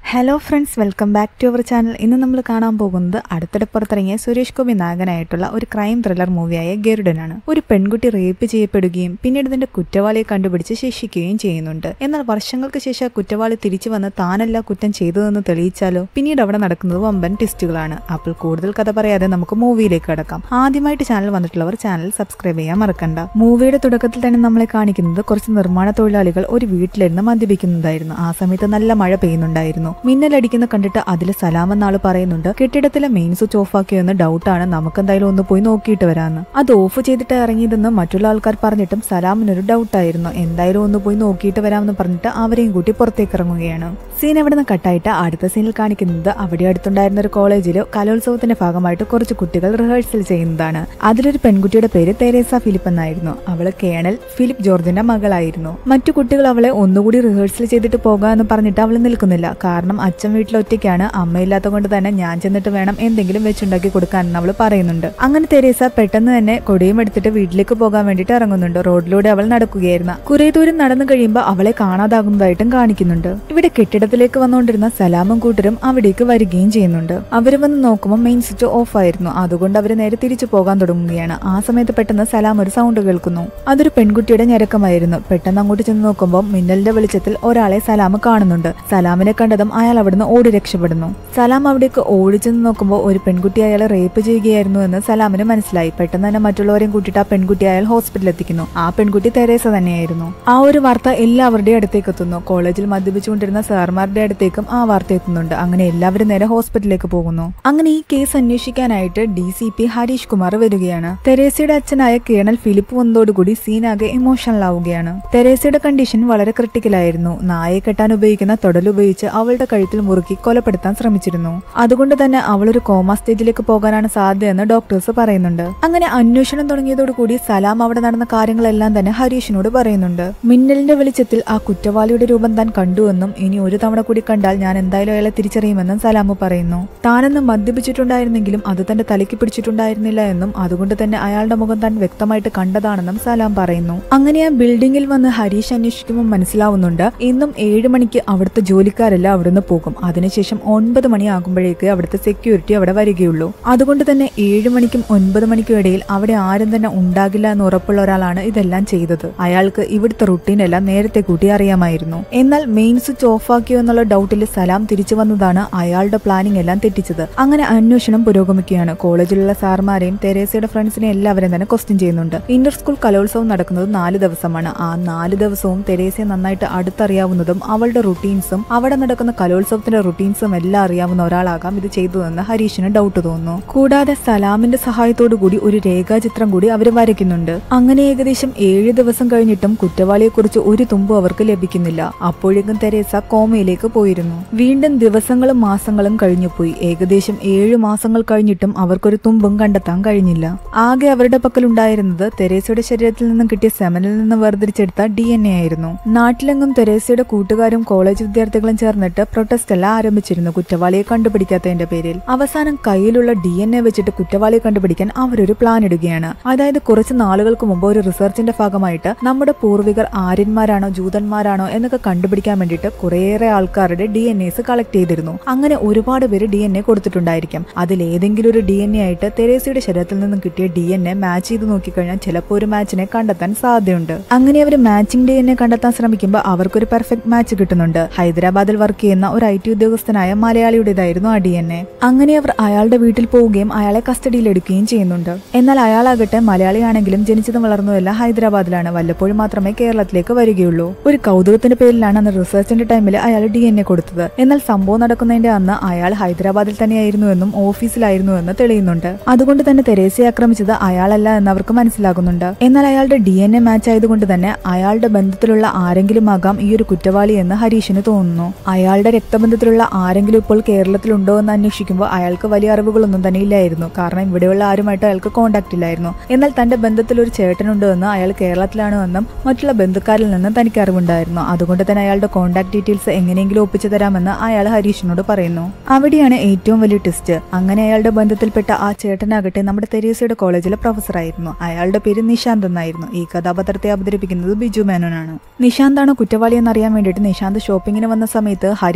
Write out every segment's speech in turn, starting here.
hello friends welcome back to our channel ഇന്ന് നമ്മൾ കാണാൻ പോകുന്നത് അടുത്തിടെ പുറത്തിറങ്ങിയ സുരേഷ് ഗോപി നായകനായിട്ടുള്ള ഒരു ക്രൈം ത്രില്ലർ മൂവിയായ ഗരുഡനാണ് ഒരു പെൺകുട്ടി റേപ്പ് ചെയ്യപ്പെടുകയും പിന്നീട് ഇതിന്റെ കുറ്റവാളിയെ കണ്ടുപിടിച്ച് ശിക്ഷിക്കുകയും ചെയ്യുന്നുണ്ട് എന്നാൽ വർഷങ്ങൾക്ക് ശേഷം ആ കുറ്റവാളി തിരിച്ചു വന്ന് താനല്ല കുറ്റം ചെയ്തതെന്ന് തെളിയിച്ചാലോ പിന്നീട് അവിടെ നടക്കുന്നത് വമ്പൻ ടെസ്റ്റുകളാണ് അപ്പോൾ കൂടുതൽ കഥ പറയാതെ നമുക്ക് മൂവിയിലേക്ക് കടക്കാം ആദ്യമായിട്ട് ചാനൽ വന്നിട്ടുള്ളവർ ചാനൽ സബ്സ്ക്രൈബ് ചെയ്യാൻ മറക്കണ്ട മൂവിയുടെ തുടക്കത്തിൽ തന്നെ നമ്മളെ കാണിക്കുന്നത് കുറച്ച് നിർമ്മാണ തൊഴിലാളികൾ ഒരു വീട്ടിലിരുന്ന് മദ്യപിക്കുന്നതായിരുന്നു ആ സമയത്ത് നല്ല മഴ പെയ്യുന്നുണ്ടായിരുന്നു മിന്നലടിക്കുന്ന കണ്ടിട്ട് അതിൽ സലാം എന്ന ആള് പറയുന്നുണ്ട് കെട്ടിടത്തിലെ മെയിൻ സ്വിച്ച് ഓഫ് ആക്കിയെന്ന് ഡൗട്ടാണ് നമുക്ക് എന്തായാലും ഒന്ന് പോയി നോക്കിയിട്ട് വരാമെന്ന് അത് ഓഫ് ചെയ്തിട്ട് ഇറങ്ങിയതെന്ന് മറ്റുള്ള ആൾക്കാർ പറഞ്ഞിട്ടും സലാമിനൊരു ഡൗട്ടായിരുന്നു എന്തായാലും ഒന്ന് പോയി നോക്കിയിട്ട് വരാമെന്ന് പറഞ്ഞിട്ട് അവരെയും കൂട്ടി പുറത്തേക്ക് ഇറങ്ങുകയാണ് സീൻ എവിടെ നിന്ന് കട്ടായിട്ട് അടുത്ത സീനിൽ കാണിക്കുന്നത് അവിടെ അടുത്തുണ്ടായിരുന്ന ഒരു കോളേജിൽ കലോത്സവത്തിന്റെ ഭാഗമായിട്ട് കുറച്ച് കുട്ടികൾ റിഹേഴ്സൽ ചെയ്യുന്നതാണ് അതിലൊരു പെൺകുട്ടിയുടെ പേര് തെരേസ ഫിലിപ്പ് എന്നായിരുന്നു അവള് കേണൽ ഫിലിപ്പ് ജോർജിന്റെ മകളായിരുന്നു മറ്റു കുട്ടികൾ അവളെ ഒന്നുകൂടി റിഹേഴ്സൽ ചെയ്തിട്ട് പോകാമെന്ന് പറഞ്ഞിട്ട് അവൾ നിൽക്കുന്നില്ല കാരണം അച്ഛൻ വീട്ടിൽ ഒറ്റയ്ക്കാണ് അമ്മയില്ലാത്ത കൊണ്ട് തന്നെ ഞാൻ ചെന്നിട്ട് വേണം എന്തെങ്കിലും വെച്ചുണ്ടാക്കി കൊടുക്കാനെന്ന് അവൾ പറയുന്നുണ്ട് അങ്ങനെ തെരേസ പെട്ടെന്ന് തന്നെ കൊടിയും എടുത്തിട്ട് വീട്ടിലേക്ക് പോകാൻ വേണ്ടിയിട്ട് ഇറങ്ങുന്നുണ്ട് റോഡിലൂടെ അവൾ നടക്കുകയായിരുന്നു കുറെ ദൂരം നടന്നു കഴിയുമ്പോൾ അവളെ കാണാതാകുന്നതായിട്ടും കാണിക്കുന്നുണ്ട് ഇവിടെ കെട്ടിടത്തിലേക്ക് വന്നുകൊണ്ടിരുന്ന സലാമും കൂട്ടരും അവിടേക്ക് വരികയും ചെയ്യുന്നുണ്ട് അവര് വന്ന് നോക്കുമ്പോൾ മെയിൻ സ്വിച്ച് ഓഫ് ആയിരുന്നു അതുകൊണ്ട് അവര് നേരെ തിരിച്ചു പോകാൻ തുടങ്ങുകയാണ് ആ സമയത്ത് പെട്ടെന്ന് സലാം ഒരു സൗണ്ട് കേൾക്കുന്നു അതൊരു പെൺകുട്ടിയുടെ ഞരക്കമായിരുന്നു പെട്ടെന്ന് അങ്ങോട്ട് ചെന്ന് നോക്കുമ്പോൾ മിന്നലിന്റെ വെളിച്ചത്തിൽ ഒരാളെ സലാം കാണുന്നുണ്ട് സലാമിനെ കണ്ടതും അയാൾ അവിടുന്ന് ഓടി രക്ഷപ്പെടുന്നു സലാം അവിടേക്ക് ഓടി ചെന്ന് നോക്കുമ്പോൾ ഒരു പെൺകുട്ടി അയാളെ റേപ്പ് ചെയ്യുകയായിരുന്നു എന്ന് സലാമിന് മനസ്സിലായി പെട്ടെന്ന് തന്നെ മറ്റുള്ളവരെയും കൂട്ടിയിട്ട് ആ പെൺകുട്ടി അയാൾ ഹോസ്പിറ്റലിൽ എത്തിക്കുന്നു ആ പെൺകുട്ടി തെരേസ തന്നെയായിരുന്നു ആ ഒരു വാർത്ത എല്ലാവരുടെയും അടുത്തേക്ക് എത്തുന്നു കോളേജിൽ മദ്യപിച്ചുകൊണ്ടിരുന്ന സാർമാരുടെ അടുത്തേക്കും ആ വാർത്ത എത്തുന്നുണ്ട് അങ്ങനെ എല്ലാവരും നേരെ ഹോസ്പിറ്റലിലേക്ക് പോകുന്നു അങ്ങനെ ഈ കേസ് അന്വേഷിക്കാനായിട്ട് D C P Harish Kumar വരികയാണ് തെരേസയുടെ അച്ഛനായ കേണൽ ഫിലിപ്പ് വന്നതോടുകൂടി സീനാകെ ഇമോഷണൽ ആവുകയാണ് തെരേസയുടെ കണ്ടീഷൻ വളരെ ക്രിട്ടിക്കലായിരുന്നു നായെ കെട്ടാൻ ഉപയോഗിക്കുന്ന തൊടലുപയോഗിച്ച് അവളുടെ കഴുത്തിൽ മുറുക്കി കൊലപ്പെടുത്താൻ ശ്രമിച്ചിരുന്നു അതുകൊണ്ട് തന്നെ അവൾ ഒരു കോമ സ്റ്റേജിലേക്ക് പോകാനാണ് സാധ്യതയെന്ന് ഡോക്ടേഴ്സ് പറയുന്നുണ്ട് അങ്ങനെ അന്വേഷണം തുടങ്ങിയതോടുകൂടി സലാം അവിടെ നടന്ന കാര്യങ്ങളെല്ലാം തന്നെ ഹരീഷിനോട് പറയുന്നുണ്ട് മിന്നലിന്റെ വെളിച്ചത്തിൽ ആ കുറ്റവാളിയുടെ രൂപം താൻ കണ്ടുവെന്നും ഇനി ഒരു തവണ കൂടി കണ്ടാൽ ഞാൻ എന്തായാലും അയാളെ തിരിച്ചറിയുമെന്നും സലാമു പറയുന്നു താനെന്ന് മദ്യപിച്ചിട്ടുണ്ടായിരുന്നെങ്കിലും അത് തന്റെ തലയ്ക്ക് പിടിച്ചിട്ടുണ്ടായിരുന്നില്ല എന്നും അതുകൊണ്ട് തന്നെ അയാളുടെ മുഖം താൻ വ്യക്തമായിട്ട് കണ്ടതാണെന്നും സലാം പറയുന്നു അങ്ങനെ ആ ബിൽഡിംഗിൽ വന്ന് ഹരീഷ് അന്വേഷിക്കുമ്പോൾ മനസ്സിലാവുന്നുണ്ട് ഇന്നും ഏഴ് മണിക്ക് അവിടുത്തെ ജോലിക്കാരെല്ലാം അവിടുന്ന് പോകും അതിനുശേഷം ഒൻപത് മണിയാകുമ്പോഴേക്ക് അവിടുത്തെ സെക്യൂരിറ്റി അവിടെ വരികയുള്ളൂ അതുകൊണ്ട് തന്നെ ഏഴ് മണിക്കും ഒൻപത് മണിക്കും ഇടയിൽ അവിടെ ആരും തന്നെ ഉണ്ടാകില്ല എന്ന് ഉറപ്പുള്ള ഒരാളാണ് ഇതെല്ലാം ചെയ്തത് അയാൾക്ക് ഇവിടുത്തെ റുട്ടീൻ എല്ലാം നേരത്തെ കൂട്ടി അറിയാമായിരുന്നു എന്നാൽ മെയിൻ സ്വിച്ച് ഓഫ് ആക്കിയോ എന്നുള്ള ഡൗട്ടിൽ സലാം തിരിച്ചു വന്നതാണ് അയാളുടെ പ്ലാനിംഗ് എല്ലാം തെറ്റിച്ചത് അങ്ങനെ അന്വേഷണം പുരോഗമിക്കുകയാണ് കോളേജിലുള്ള സാർമാരെയും തെരേസയുടെ ഫ്രണ്ട്സിനെ എല്ലാവരും തന്നെ ക്വസ്റ്റ്യൻ ചെയ്യുന്നുണ്ട് ഇന്റർ സ്കൂൾ കലോത്സവം നടക്കുന്നത് നാല് ദിവസമാണ് ആ നാല് ദിവസവും തെരേസയെ നന്നായിട്ട് അടുത്തറിയാവുന്നതും അവളുടെ റുട്ടീൻസും അവിടെ നടക്കുന്ന കലോത്സവത്തിന്റെ റുട്ടീൻസും എല്ലാം അറിയാവുന്ന ഒരാളാകാം ഇത് ചെയ്തതെന്ന് ഹരീഷിന് ഡൗട്ട് തോന്നുന്നു കൂടാതെ സലാമിന്റെ സഹായത്തോടു കൂടി ഒരു രേഖാചിത്രം കൂടി അവർ വരയ്ക്കുന്നുണ്ട് അങ്ങനെ ഏകദേശം ഏഴ് ദിവസം കഴിഞ്ഞിട്ടും കുറ്റവാളിയെക്കുറിച്ച് ഒരു തുമ്പും അവർക്ക് ലഭിക്കുന്നില്ല അപ്പോഴേക്കും തെരേസ കോമയിലേക്ക് പോയിരുന്നു വീണ്ടും ദിവസങ്ങളും മാസങ്ങളും കഴിഞ്ഞുപോയി ഏകദേശം ഏഴ് മാസങ്ങൾ കഴിഞ്ഞിട്ടും അവർക്കൊരു തുമ്പും കണ്ടെത്താൻ കഴിഞ്ഞില്ല ആകെ അവരുടെ പക്കലുണ്ടായിരുന്നത് തെരേസയുടെ ശരീരത്തിൽ നിന്നും കിട്ടിയ സെമനിൽ നിന്ന് വേർതിരിച്ചെടുത്ത ഡി എൻ എ ആയിരുന്നു നാട്ടിലെങ്ങും തെരേസയുടെ കൂട്ടുകാരും കോളേജ് വിദ്യാർത്ഥികളും ചേർന്നിട്ട് പ്രൊട്ടസ്റ്റ് എല്ലാം ആരംഭിച്ചിരുന്നു കുറ്റവാളിയെ കണ്ടുപിടിക്കാത്തതിന്റെ പേരിൽ അവസാനം കയ്യിലുള്ള ഡി എൻ എ വെച്ചിട്ട് കുറ്റവാളിയെ കണ്ടുപിടിക്കാൻ അവരൊരു പ്ലാൻ ഇടുകയാണ് അതായത് കുറച്ച് നാളുകൾക്ക് മുമ്പ് ഒരു റിസർച്ചിന്റെ ഭാഗമായിട്ട് നമ്മുടെ പൂർവികർ ആര്യന്മാരാണോ ജൂതന്മാരാണോ എന്നൊക്കെ കണ്ടുപിടിക്കാൻ വേണ്ടിയിട്ട് കുറേയേറെ ആൾക്കാരുടെ ഡി എൻ എസ് കളക്ട് ചെയ്തിരുന്നു അങ്ങനെ ഒരുപാട് പേര് ഡി എൻ എ കൊടുത്തിട്ടുണ്ടായിരിക്കും അതിൽ ഏതെങ്കിലും ഒരു ഡി എൻ എ ആയിട്ട് തെരേസയുടെ ശരീരത്തിൽ നിന്നും കിട്ടിയ ഡി എൻ എ മാച്ച് ചെയ്ത് നോക്കിക്കഴിഞ്ഞാൽ ചിലപ്പോൾ ഒരു മാച്ചിനെ കണ്ടെത്താൻ സാധ്യതയുണ്ട് അങ്ങനെ അവർ മാച്ചിങ് ഡി എൻ എ കണ്ടെത്താൻ ശ്രമിക്കുമ്പോൾ അവർക്കൊരു പെർഫെക്റ്റ് മാച്ച് കിട്ടുന്നുണ്ട് ഹൈദരാബാദിൽ വർക്ക് ചെയ്യുന്ന ഒരു ഐ ടി ഉദ്യോഗസ്ഥനായ മലയാളിയുടേതായിരുന്നു ആ ഡി എൻ എ അങ്ങനെ അവർ അയാളുടെ വീട്ടിൽ പോവുകയും അയാളെ കസ്റ്റഡിയിൽ എടുക്കുകയും ചെയ്യുന്നുണ്ട് എന്നാൽ അയാളാകട്ടെ മലയാളിയാണെങ്കിലും ജനിച്ചതും വളർന്നതെല്ലാം ഹൈദരാബാദിലാണ് വല്ലപ്പോഴും മാത്രമേ കേരളത്തിലേക്ക് വരികയുള്ളൂ ഒരു കൗതുകത്തിന്റെ പേരിലാണ് അന്ന് റിസർച്ചിന്റെ ടൈമിൽ അയാൾ ഡി എൻ എ കൊടുത്തത് എന്നാൽ സംഭവം നടക്കുന്നതിന്റെ അന്ന് അയാൾ ഹൈദരാബാദിൽ തന്നെയായിരുന്നു എന്നും ഓഫീസിലായിരുന്നു എന്ന് തെളിയുന്നുണ്ട് അതുകൊണ്ട് തന്നെ തെരേസയെ ആക്രമിച്ചത് അയാളല്ല എന്ന് അവർക്ക് മനസ്സിലാകുന്നുണ്ട് എന്നാൽ അയാളുടെ ഡി എൻ എ മാച്ച് ആയതുകൊണ്ട് തന്നെ അയാളുടെ ബന്ധത്തിലുള്ള ആരെങ്കിലും ആകാം ഈ ഒരു കുറ്റവാളി എന്ന് ഹരീഷിന് തോന്നുന്നു അയാളുടെ രക്തബന്ധത്തിലുള്ള ആരെങ്കിലും ഇപ്പോൾ കേരളത്തിലുണ്ടോ എന്ന് അന്വേഷിക്കുമ്പോൾ അയാൾക്ക് വലിയ അറിവുകളൊന്നും തന്നെ ഇല്ലായിരുന്നു കാരണം ഇവിടെയുള്ള ആരുമായിട്ട് അയാൾക്ക് കോണ്ടാക്ട് ഇല്ലായിരുന്നു എന്നാൽ തന്റെ ബന്ധത്തിൽ ഒരു ചേട്ടനുണ്ടോ എന്ന് അയാൾ കേരളത്തിലാണോ എന്നും മറ്റുള്ള ബന്ധുക്കാരിൽ നിന്നും തനിക്ക് അറിവുണ്ടായിരുന്നു അതുകൊണ്ട് തന്നെ അയാളുടെ കോണ്ടാക്ട് ഡീറ്റെയിൽസ് എങ്ങനെയെങ്കിലും ഒപ്പിച്ചു തരാമെന്ന് അയാൾ ഹരീഷിനോട് പറയുന്നു അവിടെയാണ് ഏറ്റവും വലിയ ടെസ്റ്റ് അങ്ങനെ അയാളുടെ ബന്ധത്തിൽപ്പെട്ട ആ ചേട്ടനാകട്ടെ നമ്മുടെ തെരേസയുടെ കോളേജിലെ പ്രൊഫസറായിരുന്നു അയാളുടെ പേര് നിശാന്ത് എന്നായിരുന്നു ഈ കഥാപാത്രത്തെ അവതരിപ്പിക്കുന്നത് ബിജു മേനോനാണ് നിശാന്താണ് കുറ്റവാളി എന്നറിയാൻ വേണ്ടിയിട്ട് നിശാന്ത് ഷോപ്പിങ്ങിന് വന്ന സമയത്ത് ഹരി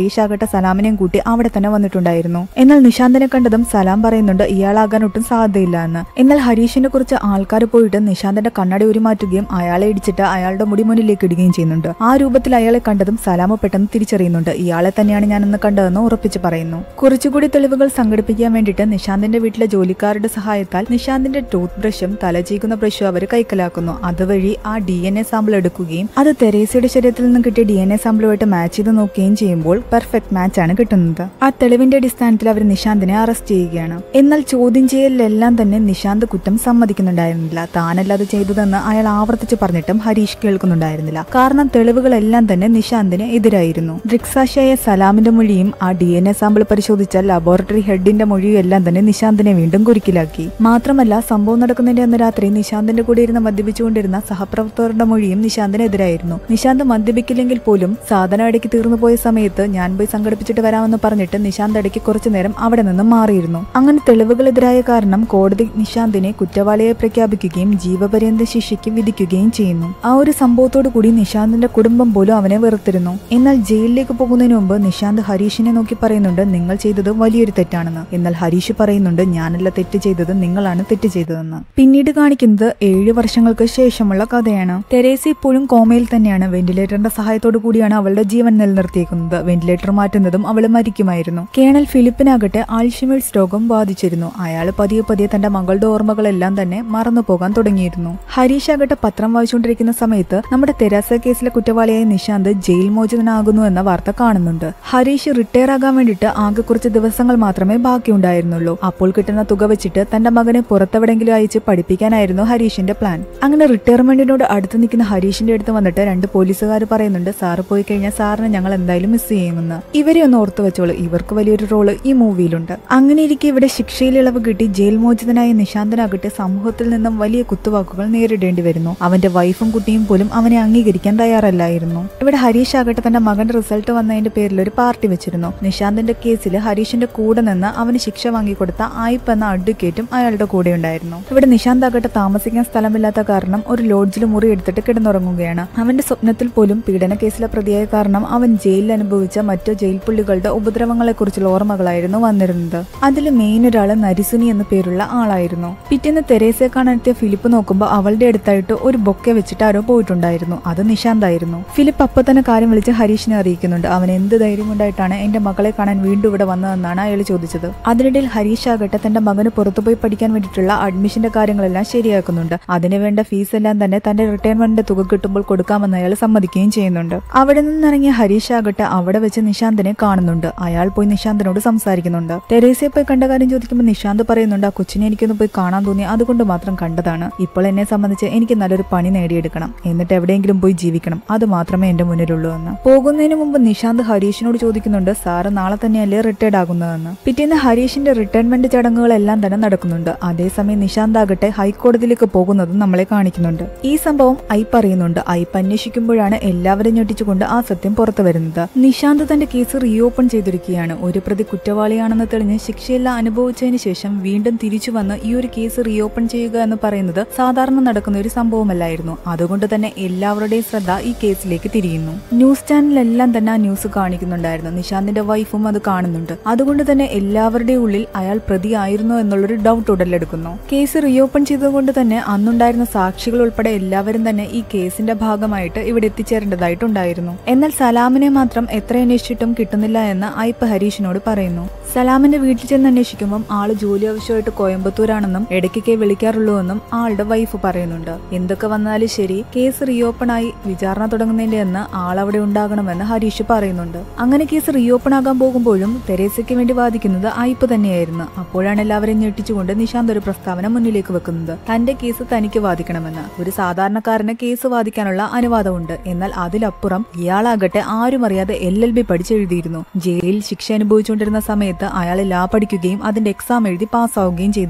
ഹരീഷ് ആകട്ടെ സലാമിനെയും കൂട്ടി അവിടെ തന്നെ വന്നിട്ടുണ്ടായിരുന്നു എന്നാൽ നിശാന്തിനെ കണ്ടതും സലാം പറയുന്നുണ്ട് ഇയാളാകാൻ ഒട്ടും സാധ്യതയില്ല എന്ന് എന്നാൽ ഹരീഷിനെ കുറിച്ച് ആൾക്കാർ പോയിട്ട് നിശാന്തിന്റെ കണ്ണട ഉരുമാറ്റുകയും അയാളെ ഇടിച്ചിട്ട് അയാളുടെ മുടി മുന്നിലേക്ക് ഇടുകയും ചെയ്യുന്നുണ്ട് ആ രൂപത്തിൽ അയാളെ കണ്ടതും സലാമ പെട്ടെന്ന് തിരിച്ചറിയുന്നുണ്ട് ഇയാളെ തന്നെയാണ് ഞാനെന്ന് കണ്ടതെന്ന് ഉറപ്പിച്ച് പറയുന്നു കുറച്ചുകൂടി തെളിവുകൾ സംഘടിപ്പിക്കാൻ വേണ്ടിയിട്ട് നിശാന്തിന്റെ വീട്ടിലെ ജോലിക്കാരുടെ സഹായത്താൽ നിശാന്തിന്റെ ടൂത്ത് ബ്രഷും തലചീകുന്ന ബ്രഷും അവർ കൈക്കലാക്കുന്നു അതുവഴി ആ ഡി എൻ എ സാമ്പിൾ എടുക്കുകയും അത് തെരേസയുടെ ശരീരത്തിൽ നിന്ന് കിട്ടിയ ഡി എൻ എ സാമ്പിളുമായിട്ട് മാച്ച് ചെയ്ത് നോക്കുകയും ചെയ്യുമ്പോൾ പെർഫെക്റ്റ് മാച്ച് ആണ് കിട്ടുന്നത് ആ തെളിവിന്റെ അടിസ്ഥാനത്തിൽ അവർ നിശാന്തിനെ അറസ്റ്റ് ചെയ്യുകയാണ് എന്നാൽ ചോദ്യം ചെയ്യലിലെല്ലാം തന്നെ നിശാന്ത് കുറ്റം സമ്മതിക്കുന്നുണ്ടായിരുന്നില്ല താനല്ലാതെ ചെയ്തതെന്ന് അയാൾ ആവർത്തിച്ച് പറഞ്ഞിട്ടും ഹരീഷ് കേൾക്കുന്നുണ്ടായിരുന്നില്ല കാരണം തെളിവുകളെല്ലാം തന്നെ നിശാന്തിന് എതിരായിരുന്നു ദൃക്സാക്ഷിയായ സലാമിന്റെ മൊഴിയും ആ ഡി എൻ എ സാമ്പിൾ പരിശോധിച്ച ലബോറട്ടറി ഹെഡിന്റെ മൊഴിയും എല്ലാം തന്നെ നിശാന്തിനെ വീണ്ടും കുരുക്കിലാക്കി മാത്രമല്ല സംഭവം നടക്കുന്നതിന്റെ അന്ന് രാത്രി നിശാന്തിന്റെ കൂടെ ഇരുന്ന് മദ്യപിച്ചുകൊണ്ടിരുന്ന സഹപ്രവർത്തകരുടെ മൊഴിയും നിശാന്തിനെതിരായിരുന്നു നിശാന്ത് മദ്യപിക്കില്ലെങ്കിൽ പോലും സാധനം ഇടയ്ക്ക് തീർന്നു പോയ സമയത്ത് ഞാൻ പോയി സംഘടിപ്പിച്ചിട്ട് വരാമെന്ന് പറഞ്ഞിട്ട് നിശാന്ത് ഇടയ്ക്ക് കുറച്ചു നേരം അവിടെ നിന്നും മാറിയിരുന്നു അങ്ങനെ തെളിവുകളെതിരായ കാരണം കോടതി നിശാന്തിനെ കുറ്റവാളിയെ പ്രഖ്യാപിക്കുകയും ജീവപര്യന്ത ശിക്ഷയ്ക്ക് വിധിക്കുകയും ചെയ്യുന്നു ആ ഒരു സംഭവത്തോടു കൂടി നിശാന്തിന്റെ കുടുംബം പോലും അവനെ വെറുത്തിരുന്നു എന്നാൽ ജയിലിലേക്ക് പോകുന്നതിന് മുമ്പ് നിശാന്ത് ഹരീഷിനെ നോക്കി പറയുന്നുണ്ട് നിങ്ങൾ ചെയ്തത് വലിയൊരു തെറ്റാണെന്ന് എന്നാൽ ഹരീഷ് പറയുന്നുണ്ട് ഞാനല്ല തെറ്റ് ചെയ്തത് നിങ്ങളാണ് തെറ്റ് ചെയ്തതെന്ന് പിന്നീട് കാണിക്കുന്നത് ഏഴ് വർഷങ്ങൾക്ക് ശേഷമുള്ള കഥയാണ് തെരേസ ഇപ്പോഴും കോമയിൽ തന്നെയാണ് വെന്റിലേറ്ററിന്റെ സഹായത്തോടു കൂടിയാണ് അവളുടെ ജീവൻ നിലനിർത്തിയേക്കുന്നത് വെന്റിലേറ്റർ മാറ്റുന്നതും അവൾ മരിക്കുമായിരുന്നു കേണൽ ഫിലിപ്പിനാകട്ടെ ആൾഷിമേഴ്സ് രോഗം ബാധിച്ചിരുന്നു അയാൾ പതിയെ പതിയെ തന്റെ മകളുടെ ഓർമ്മകളെല്ലാം തന്നെ മറന്നു പോകാൻ തുടങ്ങിയിരുന്നു ഹരീഷ് ആകട്ടെ പത്രം വായിച്ചുകൊണ്ടിരിക്കുന്ന സമയത്ത് നമ്മുടെ തെരാസ കേസിലെ കുറ്റവാളിയായ നിശാന്ത് ജയിൽ മോചിതനാകുന്നു എന്ന വാർത്ത കാണുന്നുണ്ട് ഹരീഷ് റിട്ടയർ ആകാൻ വേണ്ടിയിട്ട് ആകെ കുറച്ച് ദിവസങ്ങൾ മാത്രമേ ബാക്കിയുണ്ടായിരുന്നുള്ളൂ അപ്പോൾ കിട്ടുന്ന തുക വെച്ചിട്ട് തന്റെ മകനെ പുറത്തെവിടെങ്കിലും അയച്ച് പഠിപ്പിക്കാനായിരുന്നു ഹരീഷിന്റെ പ്ലാൻ അങ്ങനെ റിട്ടയർമെന്റിനോട് അടുത്ത് നിൽക്കുന്ന ഹരീഷിന്റെ അടുത്ത് വന്നിട്ട് രണ്ട് പോലീസുകാർ പറയുന്നുണ്ട് സാറ് പോയി കഴിഞ്ഞാൽ സാറിനെ ഞങ്ങൾ എന്തായാലും മിസ് ചെയ്യുമെന്ന് ഇവരെ ഒന്ന് ഓർത്തു വെച്ചോളൂ ഇവർക്ക് വലിയൊരു റോള് ഈ മൂവിയിലുണ്ട് അങ്ങനെ ഇരിക്കെ ഇവിടെ ശിക്ഷയിൽ ഇളവ് കിട്ടി ജയിൽ മോചിതനായ നിശാന്തനാകട്ടെ സമൂഹത്തിൽ നിന്നും വലിയ കുത്തുവാക്കുകൾ നേരിടേണ്ടി വരുന്നു അവന്റെ വൈഫും കുട്ടിയും പോലും അവനെ അംഗീകരിക്കാൻ തയ്യാറല്ലായിരുന്നു ഇവിടെ ഹരീഷ് ആകട്ടെ തന്റെ മകന്റെ റിസൾട്ട് വന്നതിന്റെ പേരിൽ ഒരു പാർട്ടി വെച്ചിരുന്നു നിശാന്തിന്റെ കേസിൽ ഹരീഷിന്റെ കൂടെ നിന്ന് അവന് ശിക്ഷ വാങ്ങിക്കൊടുത്ത ആയിപ്പ് എന്ന അഡ്വക്കേറ്റും അയാളുടെ കൂടെ ഉണ്ടായിരുന്നു ഇവിടെ നിശാന്ത് ആകട്ടെ താമസിക്കാൻ സ്ഥലമില്ലാത്ത കാരണം ഒരു ലോഡ്ജിൽ മുറി എടുത്തിട്ട് കിടന്നുറങ്ങുകയാണ് അവന്റെ സ്വപ്നത്തിൽ പോലും പീഡന കേസിലെ പ്രതിയായ കാരണം അവൻ ജയിലിൽ അനുഭവിച്ച മറ്റു ജയിൽ പുള്ളികളുടെ ഉപദ്രവങ്ങളെ കുറിച്ചുള്ള ഓർമ്മകളായിരുന്നു വന്നിരുന്നത് അതിൽ മെയിൻ ഒരാള് നരിസുനി എന്ന പേരുള്ള ആളായിരുന്നു പിറ്റേന്ന് തെരേസയെ കാണാനെത്തിയ ഫിലിപ്പ് നോക്കുമ്പോൾ അവളുടെ അടുത്തായിട്ട് ഒരു ബൊക്കെ വെച്ചിട്ട് ആരോ പോയിട്ടുണ്ടായിരുന്നു അത് നിശാന്തായിരുന്നു ഫിലിപ്പ് അപ്പൊ തന്നെ കാര്യം വിളിച്ച് ഹരീഷിനെ അറിയിക്കുന്നുണ്ട് അവൻ എന്ത് ധൈര്യം കൊണ്ടായിട്ടാണ് എന്റെ മകളെ കാണാൻ വീണ്ടും ഇവിടെ വന്നതെന്നാണ് അയാൾ ചോദിച്ചത് അതിനിടയിൽ ഹരീഷ് ആകട്ടെ തന്റെ മകന് പുറത്തുപോയി പഠിക്കാൻ വേണ്ടിയിട്ടുള്ള അഡ്മിഷന്റെ കാര്യങ്ങളെല്ലാം ശരിയാക്കുന്നുണ്ട് അതിനുവേണ്ട ഫീസ് എല്ലാം തന്നെ തന്റെ റിട്ടയർമെന്റിന്റെ തുക കിട്ടുമ്പോൾ കൊടുക്കാമെന്ന് അയാൾ സമ്മതിക്കുകയും ചെയ്യുന്നുണ്ട് അവിടെ നിന്നിറങ്ങിയ ഹരീഷ് ആകട്ടെ അവിടെ വെച്ച് നിശാന്തിനെ കാണുന്നുണ്ട് അയാൾ പോയി നിശാന്തിനോട് സംസാരിക്കുന്നുണ്ട് തെരേസയെ പോയി കണ്ട കാര്യം ചോദിക്കുമ്പോൾ നിശാന്ത് പറയുന്നുണ്ട് ആ കൊച്ചിനെ എനിക്കൊന്ന് പോയി കാണാൻ തോന്നി അതുകൊണ്ട് മാത്രം കണ്ടതാണ് ഇപ്പോൾ എന്നെ സംബന്ധിച്ച് എനിക്ക് നല്ലൊരു പണി നേടിയെടുക്കണം എന്നിട്ട് എവിടെയെങ്കിലും പോയി ജീവിക്കണം അത് മാത്രമേ എന്റെ മുന്നിലുള്ളൂ എന്ന് പോകുന്നതിന് മുമ്പ് നിശാന്ത് ഹരീഷിനോട് ചോദിക്കുന്നുണ്ട് സാറ് നാളെ തന്നെയല്ലേ റിട്ടയർഡ് ആകുന്നതെന്ന് പിറ്റേന്ന് ഹരീഷിന്റെ റിട്ടയർമെന്റ് ചടങ്ങുകളെല്ലാം തന്നെ നടക്കുന്നുണ്ട് അതേസമയം നിശാന്ത് ആകട്ടെ ഹൈക്കോടതിയിലേക്ക് പോകുന്നതും നമ്മളെ കാണിക്കുന്നുണ്ട് ഈ സംഭവം ഐപ്പ് അറിയുന്നുണ്ട് ഐപ്പ് അന്വേഷിക്കുമ്പോഴാണ് എല്ലാവരും ഞെട്ടിച്ചുകൊണ്ട് ആ സത്യം പുറത്തു വരുന്നത് നിശാന്ത് തന്റെ കേസ് റീഓപ്പൺ ചെയ്തിരിക്കുകയാണ് ഒരു പ്രതി കുറ്റവാളിയാണെന്ന് തെളിഞ്ഞ് ശിക്ഷയെല്ലാം അനുഭവിച്ചതിന് ശേഷം വീണ്ടും തിരിച്ചു വന്ന് ഈ ഒരു കേസ് റീഓപ്പൺ ചെയ്യുക എന്ന് പറയുന്നത് സാധാരണ നടക്കുന്ന ഒരു സംഭവമല്ലായിരുന്നു അതുകൊണ്ട് തന്നെ എല്ലാവരുടെയും ശ്രദ്ധ ഈ കേസിലേക്ക് തിരിയുന്നു ന്യൂസ് ചാനലെല്ലാം തന്നെ ആ ന്യൂസ് കാണിക്കുന്നുണ്ടായിരുന്നു നിശാന്തിന്റെ വൈഫും അത് കാണുന്നുണ്ട് അതുകൊണ്ട് തന്നെ എല്ലാവരുടെയും ഉള്ളിൽ അയാൾ പ്രതിയായിരുന്നോ എന്നുള്ളൊരു ഡൗട്ട് ഉടലെടുക്കുന്നു കേസ് റീഓപ്പൺ ചെയ്തതുകൊണ്ട് തന്നെ അന്നുണ്ടായിരുന്ന സാക്ഷികൾ ഉൾപ്പെടെ എല്ലാവരും തന്നെ ഈ കേസിന്റെ ഭാഗമായിട്ട് ഇവിടെ എത്തിച്ചേരേണ്ടതായിട്ടുണ്ടായിരുന്നു എന്നാൽ സലാമിനെ മാത്രം എത്ര അന്വേഷിച്ചിട്ടും കിട്ടുന്നില്ല എന്ന് ഐപ്പ് ഹരീഷിനോട് പറയുന്നു സലാമിന്റെ വീട്ടിൽ ചെന്ന് അന്വേഷിക്കുമ്പോൾ ആള് ജോലി ആവശ്യമായിട്ട് കോയമ്പത്തൂരാണെന്നും ഇടയ്ക്കൊക്കെ വിളിക്കാറുള്ളൂ എന്നും ആളുടെ വൈഫ് പറയുന്നുണ്ട് എന്തൊക്കെ വന്നാലും ശരി കേസ് റീഓപ്പൺ ആയി വിചാരണ തുടങ്ങുന്നതിന്റെ അന്ന് ആളവിടെ ഉണ്ടാകണമെന്ന് ഹരീഷ് പറയുന്നുണ്ട് അങ്ങനെ കേസ് റീഓപ്പൺ ആകാൻ പോകുമ്പോഴും തെരേസയ്ക്ക് വേണ്ടി വാദിക്കുന്നത് ഐപ്പ് തന്നെയായിരുന്നു അപ്പോഴാണ് എല്ലാവരെയും ഞെട്ടിച്ചുകൊണ്ട് നിശാന്ത് ഒരു പ്രസ്താവന മുന്നിലേക്ക് വെക്കുന്നത് തന്റെ കേസ് തനിക്ക് വാദിക്കണമെന്ന് ഒരു സാധാരണക്കാരന് കേസ് വാദിക്കാനുള്ള അനുവാദമുണ്ട് എന്നാൽ അതിലപ്പുറം ഇയാളാകട്ടെ ആരും അറിയാതെ എൽ എൽ ബി പഠിച്ചെഴുതിയിരുന്നു ജയിലിൽ ശിക്ഷ അനുഭവിച്ചുകൊണ്ടിരുന്ന സമയത്ത് അയാൾ ലാ പഠിക്കുകയും അതിന്റെ എക്സാം എഴുതി പാസ്സാവുകയും ചെയ്തിരുന്നു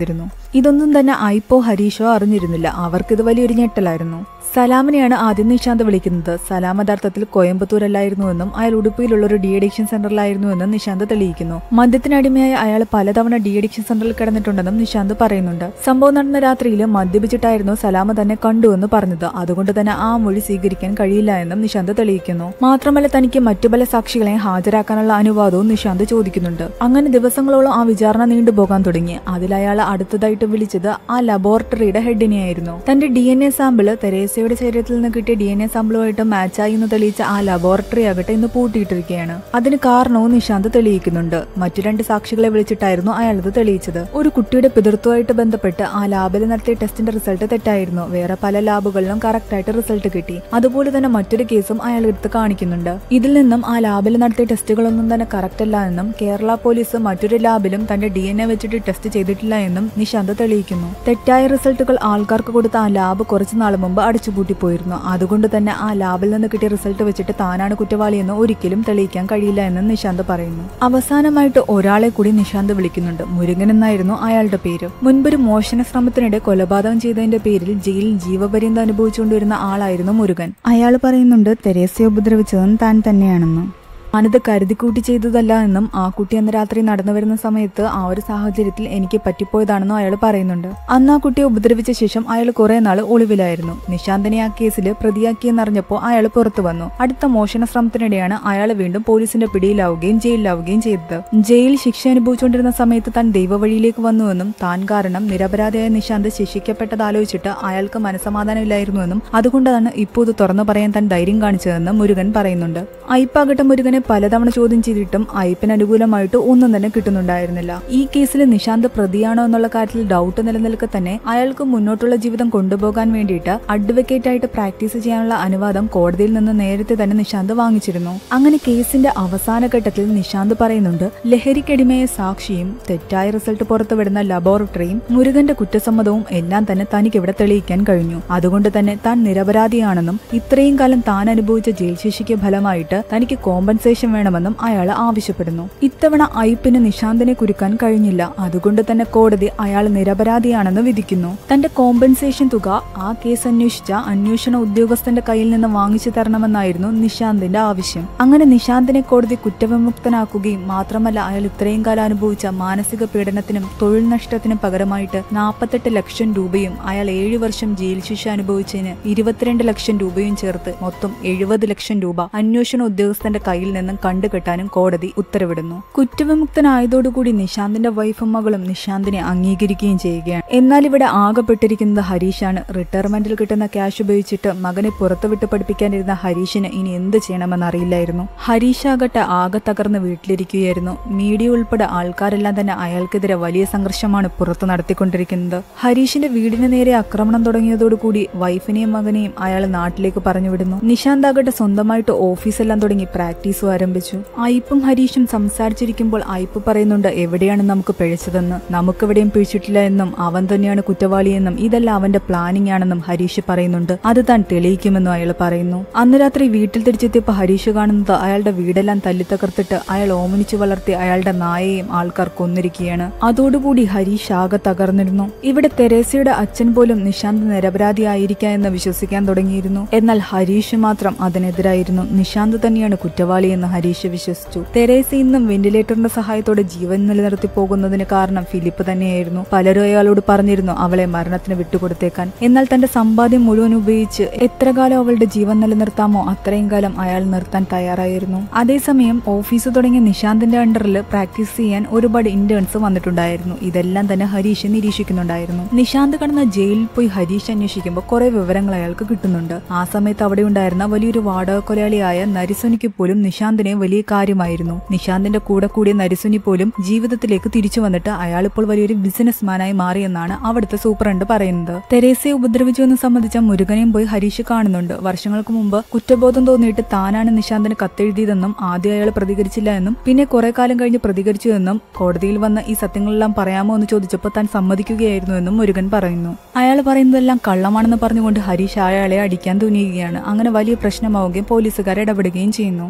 ഇതൊന്നും തന്നെ ഐപ്പോ ഹരീഷോ അറിഞ്ഞിരുന്നില്ല അവർക്കിത് വലിയൊരു ഞെട്ടലായിരുന്നു സലാമിനെയാണ് ആദ്യം നിശാന്ത് വിളിക്കുന്നത് സലാം യഥാർത്ഥത്തിൽ കോയമ്പത്തൂരല്ലായിരുന്നുവെന്നും അയാൾ ഉടുപ്പിയിലുള്ള ഒരു ഡി അഡിക്ഷൻ സെന്ററിലായിരുന്നുവെന്നും നിശാന്ത് തെളിയിക്കുന്നു മദ്യത്തിനടിമയായി അയാൾ പലതവണ ഡി അഡിക്ഷൻ സെന്ററിൽ കിടന്നിട്ടുണ്ടെന്നും നിശാന്ത് പറയുന്നുണ്ട് സംഭവം നടന്ന രാത്രിയിൽ മദ്യപിച്ചിട്ടായിരുന്നു സലാമ തന്നെ കണ്ടുവെന്ന് പറഞ്ഞത് അതുകൊണ്ട് തന്നെ ആ മൊഴി സ്വീകരിക്കാൻ കഴിയില്ല എന്നും നിശാന്ത് തെളിയിക്കുന്നു മാത്രമല്ല തനിക്ക് മറ്റു പല സാക്ഷികളെ ഹാജരാക്കാനുള്ള അനുവാദവും നിശാന്ത് ചോദിക്കുന്നുണ്ട് അങ്ങനെ ദിവസങ്ങളോളം ആ വിചാരണ നീണ്ടുപോകാൻ തുടങ്ങി അതിൽ അയാൾ അടുത്തതായിട്ട് വിളിച്ചത് ആ ലബോറട്ടറിയുടെ ഹെഡിനെയായിരുന്നു തന്റെ ഡി എൻ എ സാമ്പിള് തെരേസയുടെ ശരീരത്തിൽ നിന്ന് കിട്ടിയ ഡി എൻ എ സാമ്പിളുമായിട്ട് മാച്ചായി എന്ന് തെളിയിച്ച ആ ലബോറട്ടറി ആകട്ടെ ഇന്ന് പൂട്ടിയിട്ടിരിക്കുകയാണ് അതിന് കാരണവും നിശാന്ത് തെളിയിക്കുന്നുണ്ട് മറ്റു രണ്ട് സാക്ഷികളെ വിളിച്ചിട്ടായിരുന്നു അയാളത് തെളിയിച്ചത് ഒരു കുട്ടിയുടെ പിതൃത്വമായിട്ട് ബന്ധപ്പെട്ട് ആ ലാബിൽ നടത്തിയ ടെസ്റ്റിന്റെ റിസൾട്ട് തെറ്റായിരുന്നു വേറെ പല ലാബുകളിലും കറക്റ്റ് ആയിട്ട് റിസൾട്ട് കിട്ടി അതുപോലെ തന്നെ മറ്റൊരു കേസും അയാൾ എടുത്ത് കാണിക്കുന്നുണ്ട് ഇതിൽ നിന്നും ആ ലാബിൽ നടത്തിയ ടെസ്റ്റുകളൊന്നും തന്നെ കറക്റ്റ് അല്ല എന്നും കേരള പോലീസ് മറ്റൊരു ലാബിലും തന്റെ ഡി എൻ എ വെച്ചിട്ട് ടെസ്റ്റ് ചെയ്തിട്ടില്ല എന്നും നിശാന്ത് തെളിയിക്കുന്നു തെറ്റായ റിസൾട്ടുകൾ ആൾക്കാർക്ക് കൊടുത്ത ആ ലാബ് കുറച്ചു നാൾ മുമ്പ് അടച്ചുപൂട്ടിപ്പോയിരുന്നു അതുകൊണ്ട് തന്നെ ആ ലാബിൽ നിന്ന് കിട്ടിയ റിസൾട്ട് വെച്ചിട്ട് താനാണ് കുറ്റവാളിയെന്ന് ഒരിക്കലും തെളിയിക്കാൻ കഴിയില്ല എന്ന് നിശാന്ത് പറയുന്നു അവസാനമായിട്ട് ഒരാളെ കൂടി നിശാന്ത് വിളിക്കുന്നുണ്ട് മുരുകൻ എന്നായിരുന്നു അയാളുടെ പേര് മുൻപൊരു മോഷണ ശ്രമത്തിനിടെ കൊലപാതകം ചെയ്തതിന്റെ പേരിൽ ജയിലിൽ ജീവപര്യന്തം അനുഭവിച്ചുകൊണ്ടിരുന്ന ആളായിരുന്നു മുരുകൻ അയാൾ പറയുന്നുണ്ട് തെരേസയെ ഉപദ്രവിച്ചതും താൻ തന്നെയാണെന്നും ഞാനിത് കരുതിക്കൂട്ടി ചെയ്തതല്ല എന്നും ആ കുട്ടി അന്ന് രാത്രി നടന്നു വരുന്ന സമയത്ത് ആ ഒരു സാഹചര്യത്തിൽ എനിക്ക് പറ്റിപ്പോയതാണെന്നും അയാൾ പറയുന്നുണ്ട് അന്ന് ആ കുട്ടിയെ ഉപദ്രവിച്ച ശേഷം അയാൾ കുറെ നാൾ ഒളിവിലായിരുന്നു നിശാന്തിനെ ആ കേസിൽ പ്രതിയാക്കിയെന്നറിഞ്ഞപ്പോൾ അയാൾ പുറത്തു വന്നു അടുത്ത മോഷണ ശ്രമത്തിനിടെയാണ് അയാൾ വീണ്ടും പോലീസിന്റെ പിടിയിലാവുകയും ജയിലിലാവുകയും ചെയ്തത് ജയിൽ ശിക്ഷ അനുഭവിച്ചുകൊണ്ടിരുന്ന സമയത്ത് താൻ ദൈവവഴിയിലേക്ക് വന്നുവെന്നും താൻ കാരണം നിരപരാധിയായ നിശാന്ത് ശിക്ഷിക്കപ്പെട്ടത് ആലോചിച്ചിട്ട് അയാൾക്ക് മനസമാധാനമില്ലായിരുന്നുവെന്നും അതുകൊണ്ടാണ് ഇപ്പോൾ ഇത് തുറന്നു പറയാൻ താൻ ധൈര്യം കാണിച്ചതെന്ന് മുരുകൻ പറയുന്നുണ്ട് ഐപ്പാകട്ടെ മുരുകനെ പലതവണ ചോദ്യം ചെയ്തിട്ടും ഐപ്പിന് അനുകൂലമായിട്ട് ഒന്നും തന്നെ കിട്ടുന്നുണ്ടായിരുന്നില്ല ഈ കേസിൽ നിശാന്ത് പ്രതിയാണോ എന്നുള്ള കാര്യത്തിൽ ഡൗട്ട് നിലനിൽക്കെ തന്നെ അയാൾക്ക് മുന്നോട്ടുള്ള ജീവിതം കൊണ്ടുപോകാൻ വേണ്ടിയിട്ട് അഡ്വക്കേറ്റ് ആയിട്ട് പ്രാക്ടീസ് ചെയ്യാനുള്ള അനുവാദം കോടതിയിൽ നിന്ന് നേരത്തെ തന്നെ നിശാന്ത് വാങ്ങിച്ചിരുന്നു അങ്ങനെ കേസിന്റെ അവസാന ഘട്ടത്തിൽ നിശാന്ത് പറയുന്നുണ്ട് ലഹരിക്കടിമയെ സാക്ഷിയും തെറ്റായ റിസൾട്ട് പുറത്തുവിടുന്ന ലബോറട്ടറിയും മുരുകന്റെ കുറ്റസമ്മതവും എല്ലാം തന്നെ തനിക്ക് ഇവിടെ തെളിയിക്കാൻ കഴിഞ്ഞു അതുകൊണ്ട് തന്നെ താൻ നിരപരാധിയാണെന്നും ഇത്രയും കാലം താൻ അനുഭവിച്ച ജയിൽ ശിക്ഷയ്ക്ക് ഫലമായിട്ട് തനിക്ക് കോമ്പൻസേഷൻ വേണമെന്നും അയാൾ ആവശ്യപ്പെടുന്നു ഇത്തവണ ഐപ്പിന് നിശാന്തിനെ കുരുക്കാൻ കഴിഞ്ഞില്ല അതുകൊണ്ട് തന്നെ കോടതി അയാൾ നിരപരാധിയാണെന്ന് വിധിക്കുന്നു തന്റെ കോമ്പൻസേഷൻ തുക ആ കേസ് അന്വേഷിച്ച അന്വേഷണ ഉദ്യോഗസ്ഥന്റെ കയ്യിൽ നിന്ന് വാങ്ങിച്ചു തരണമെന്നായിരുന്നു നിശാന്തിന്റെ ആവശ്യം അങ്ങനെ നിശാന്തിനെ കോടതി കുറ്റവിമുക്തനാക്കുകയും മാത്രമല്ല അയാൾ ഇത്രയും കാലം അനുഭവിച്ച മാനസിക പീഡനത്തിനും തൊഴിൽ നഷ്ടത്തിനും പകരമായിട്ട് നാൽപ്പത്തെട്ട് ലക്ഷം രൂപയും അയാൾ ഏഴു വർഷം ജയിൽ ശിക്ഷ അനുഭവിച്ചതിന് ഇരുപത്തിരണ്ട് ലക്ഷം രൂപയും ചേർത്ത് മൊത്തം എഴുപത് ലക്ഷം രൂപ അന്വേഷണ ഉദ്യോഗസ്ഥന്റെ കയ്യിൽ നിന്നും കണ്ടുകെട്ടാനും കോടതി ഉത്തരവിടുന്നു കുറ്റവിമുക്തനായതോടുകൂടി നിശാന്തിന്റെ വൈഫും മകളും നിശാന്തിനെ അംഗീകരിക്കുകയും ചെയ്യുകയാണ് എന്നാൽ ഇവിടെ ആകപ്പെട്ടിരിക്കുന്നത് ഹരീഷാണ് റിട്ടയർമെന്റിൽ കിട്ടുന്ന ക്യാഷ് ഉപയോഗിച്ചിട്ട് മകനെ പുറത്തുവിട്ട് പഠിപ്പിക്കാനിരുന്ന ഹരീഷിന് ഇനി എന്ത് ചെയ്യണമെന്ന് അറിയില്ലായിരുന്നു ഹരീഷ് ആകട്ടെ ആകെ തകർന്ന് വീട്ടിലിരിക്കുകയായിരുന്നു മീഡിയ ഉൾപ്പെടെ ആൾക്കാരെല്ലാം തന്നെ അയാൾക്കെതിരെ വലിയ സംഘർഷമാണ് പുറത്തു നടത്തിക്കൊണ്ടിരിക്കുന്നത് ഹരീഷിന്റെ വീടിന് നേരെ ആക്രമണം തുടങ്ങിയതോടുകൂടി വൈഫിനെയും മകനെയും അയാൾ നാട്ടിലേക്ക് പറഞ്ഞുവിടുന്നു നിശാന്ത് ആകട്ടെ സ്വന്തമായിട്ട് ഓഫീസെല്ലാം തുടങ്ങി പ്രാക്ടീസും ആരംഭിച്ചു ഐപ്പും ഹരീഷും സംസാരിച്ചിരിക്കുമ്പോൾ ഐപ്പ് പറയുന്നുണ്ട് എവിടെയാണ് നമുക്ക് പിഴച്ചതെന്ന് നമുക്കെവിടെയും പിഴിച്ചിട്ടില്ല എന്നും അവൻ തന്നെയാണ് കുറ്റവാളിയെന്നും ഇതെല്ലാം അവന്റെ പ്ലാനിംഗ് ആണെന്നും ഹരീഷ് പറയുന്നുണ്ട് അത് താൻ തെളിയിക്കുമെന്നും അയാൾ പറയുന്നു അന്ന് രാത്രി വീട്ടിൽ തിരിച്ചെത്തിയപ്പോൾ ഹരീഷ് കാണുന്നത് അയാളുടെ വീടെല്ലാം തല്ലിത്തകർത്തിട്ട് അയാൾ ഓമനിച്ചു വളർത്തി അയാളുടെ നായയെയും ആൾക്കാർ കൊന്നിരിക്കുകയാണ് അതോടുകൂടി ഹരീഷ് ആകെ തകർന്നിരുന്നു ഇവിടെ തെരേസയുടെ അച്ഛൻ പോലും നിശാന്ത് നിരപരാധിയായിരിക്കാം എന്ന് വിശ്വസിക്കാൻ തുടങ്ങിയിരുന്നു എന്നാൽ ഹരീഷ് മാത്രം അതിനെതിരായിരുന്നു നിശാന്ത് തന്നെയാണ് കുറ്റവാളിയെന്ന് ഹരീഷ് വിശ്വസിച്ചു തെരേസ ഇന്നും വെന്റിലേറ്ററിന്റെ സഹായത്തോടെ ജീവൻ നിലനിർത്തി പോകുന്നതിന് കാരണം ഫിലിപ്പ് തന്നെയായിരുന്നു പലരും അയാളോട് പറഞ്ഞിരുന്നു അവളെ മരണത്തിന് വിട്ടുകൊടുത്തേക്കാൻ എന്നാൽ തന്റെ സമ്പാദ്യം മുഴുവൻ ഉപയോഗിച്ച് എത്ര കാലം അവളുടെ ജീവൻ നിലനിർത്താമോ അത്രയും കാലം അയാൾ നിർത്താൻ തയ്യാറായിരുന്നു അതേസമയം ഓഫീസ് തുടങ്ങിയ നിശാന്തിന്റെ അണ്ടറിൽ പ്രാക്ടീസ് ചെയ്യാൻ ഒരുപാട് ഇന്റേൺസ് വന്നിട്ടുണ്ടായിരുന്നു ഇതെല്ലാം തന്നെ ഹരീഷ് നിരീക്ഷിക്കുന്നുണ്ടായിരുന്നു നിശാന്ത് കടന്ന ജയിലിൽ പോയി ഹരീഷ് അന്വേഷിക്കുമ്പോൾ കുറെ വിവരങ്ങൾ അയാൾക്ക് കിട്ടുന്നുണ്ട് ആ സമയത്ത് അവിടെ ഉണ്ടായിരുന്ന വലിയൊരു വാടക കൊലയാളിയായ നരിസുനിക്ക് പോലും നിശാന്തിനെ വലിയ കാര്യമായിരുന്നു നിശാന്തിന്റെ കൂടെ കൂടിയ നരിസുനി പോലും ജീവിതത്തിലേക്ക് തിരിച്ചു വന്നിട്ട് അയാൾ ഇപ്പോൾ വലിയൊരു ബിസിനസ്മാനായി മാറിയെന്നാണ് അവിടുത്തെ സൂപ്രണ്ട് പറയുന്നത് തെരേസയെ ഉപദ്രവിച്ചു എന്ന് സംബന്ധിച്ച മുരുകനെയും പോയി ഹരീഷ് കാണുന്നുണ്ട് വർഷങ്ങൾക്ക് മുമ്പ് കുറ്റബോധം തോന്നിയിട്ട് താനാണ് നിശാന്തിന് കത്തെഴുതിയതെന്നും ആദ്യം അയാൾ പ്രതികരിച്ചില്ല എന്നും പിന്നെ കുറെ കാലം കഴിഞ്ഞ് പ്രതികരിച്ചു എന്നും കോടതിയിൽ വന്ന് ഈ സത്യങ്ങളെല്ലാം പറയാമോ എന്ന് ചോദിച്ചപ്പോൾ താൻ സമ്മതിക്കുകയായിരുന്നു എന്നും മുരുകൻ പറയുന്നു അയാൾ പറയുന്നതെല്ലാം കള്ളമാണെന്ന് പറഞ്ഞുകൊണ്ട് ഹരീഷ് അയാളെ അടിക്കാൻ തുനിയുകയാണ് അങ്ങനെ വലിയ പ്രശ്നമാവുകയും പോലീസുകാർ ഇടപെടുകയും ചെയ്യുന്നു പോകുന്ന